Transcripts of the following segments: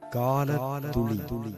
கால துளி துளி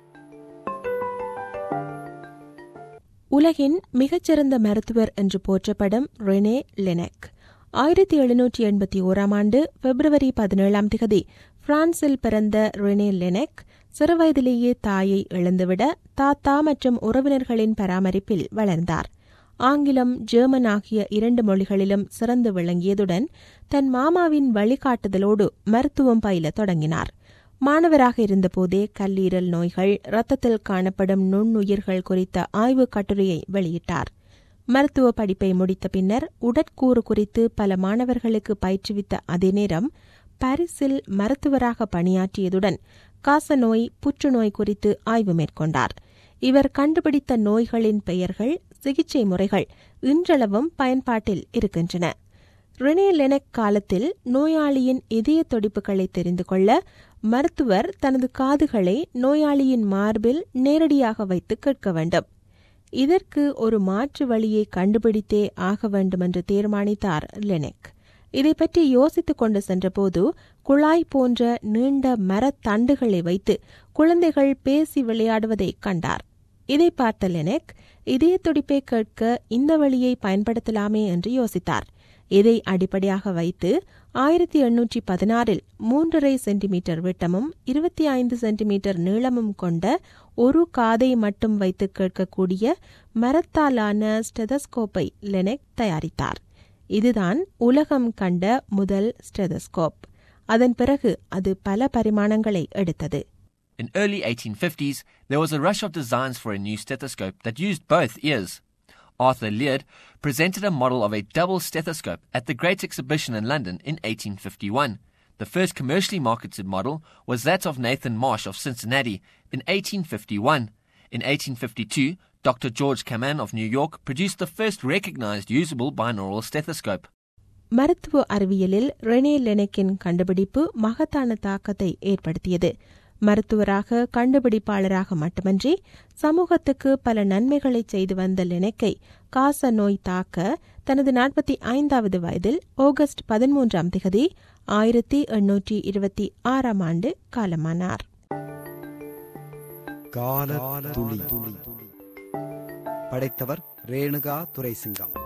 உலகின் மிகச்சிறந்த மருத்துவர் என்று போற்றப்படும் ரெனே லெனக் ஆயிரத்தி எழுநூற்றி எண்பத்தி ஓராம் ஆண்டு பிப்ரவரி பதினேழாம் திகதி பிரான்சில் பிறந்த ரெனே லெனக் சிறுவயதிலேயே தாயை இழந்துவிட தாத்தா மற்றும் உறவினர்களின் பராமரிப்பில் வளர்ந்தார் ஆங்கிலம் ஜெர்மன் ஆகிய இரண்டு மொழிகளிலும் சிறந்து விளங்கியதுடன் தன் மாமாவின் வழிகாட்டுதலோடு மருத்துவம் பயில தொடங்கினார் மாணவராக இருந்தபோதே கல்லீரல் நோய்கள் இரத்தத்தில் காணப்படும் நுண்ணுயிர்கள் குறித்த ஆய்வுக் கட்டுரையை வெளியிட்டார் மருத்துவ படிப்பை முடித்த பின்னர் உடற்கூறு குறித்து பல மாணவர்களுக்கு பயிற்றுவித்த அதே நேரம் பாரிஸில் மருத்துவராக பணியாற்றியதுடன் காசநோய் புற்றுநோய் குறித்து ஆய்வு மேற்கொண்டார் இவர் கண்டுபிடித்த நோய்களின் பெயர்கள் சிகிச்சை முறைகள் இன்றளவும் பயன்பாட்டில் இருக்கின்றன ரெனே லெனக் காலத்தில் நோயாளியின் இதய துடிப்புகளை தெரிந்து கொள்ள மருத்துவர் தனது காதுகளை நோயாளியின் மார்பில் நேரடியாக வைத்து கேட்க வேண்டும் இதற்கு ஒரு மாற்று வழியை கண்டுபிடித்தே ஆக வேண்டும் என்று தீர்மானித்தார் லெனக் இதை பற்றி யோசித்துக் கொண்டு சென்றபோது குழாய் போன்ற நீண்ட மரத்தண்டுகளை வைத்து குழந்தைகள் பேசி விளையாடுவதை கண்டார் இதை பார்த்த லெனக் இதய துடிப்பை கேட்க இந்த வழியை பயன்படுத்தலாமே என்று யோசித்தார் இதை அடிப்படையாக வைத்து ஆயிரத்தி எண்ணூற்றி பதினாறில் மூன்றரை சென்டிமீட்டர் விட்டமும் இருபத்தி ஐந்து சென்டிமீட்டர் நீளமும் கொண்ட ஒரு காதை மட்டும் வைத்து கேட்கக்கூடிய மரத்தாலான ஸ்டெதஸ்கோப்பை லெனக் தயாரித்தார் இதுதான் உலகம் கண்ட முதல் ஸ்டெதஸ்கோப் அதன் பிறகு அது பல பரிமாணங்களை எடுத்தது In early 1850s, there was a rush of designs for a new stethoscope that used both ears. Arthur Leard presented a model of a double stethoscope at the Great Exhibition in London in 1851. The first commercially marketed model was that of Nathan Marsh of Cincinnati in 1851. In 1852, Dr. George Kaman of New York produced the first recognized usable binaural stethoscope. மருத்துவ அறிவியலில் Rene லெனக்கின் கண்டுபிடிப்பு மகத்தான தாக்கத்தை ஏற்படுத்தியது மருத்துவராக கண்டுபிடிப்பாளராக மட்டுமன்றி சமூகத்துக்கு பல நன்மைகளை செய்து வந்த லெனக்கை காச நோய் தாக்க தனது நாற்பத்தி ஐந்தாவது வயதில் ஆகஸ்ட் பதிமூன்றாம் திகதி ஆயிரத்தி எண்ணூற்றி இருபத்தி ஆறாம் ஆண்டு காலமானார் கால துளி துளி படைத்தவர் ரேணுகா துரைசிங்கம்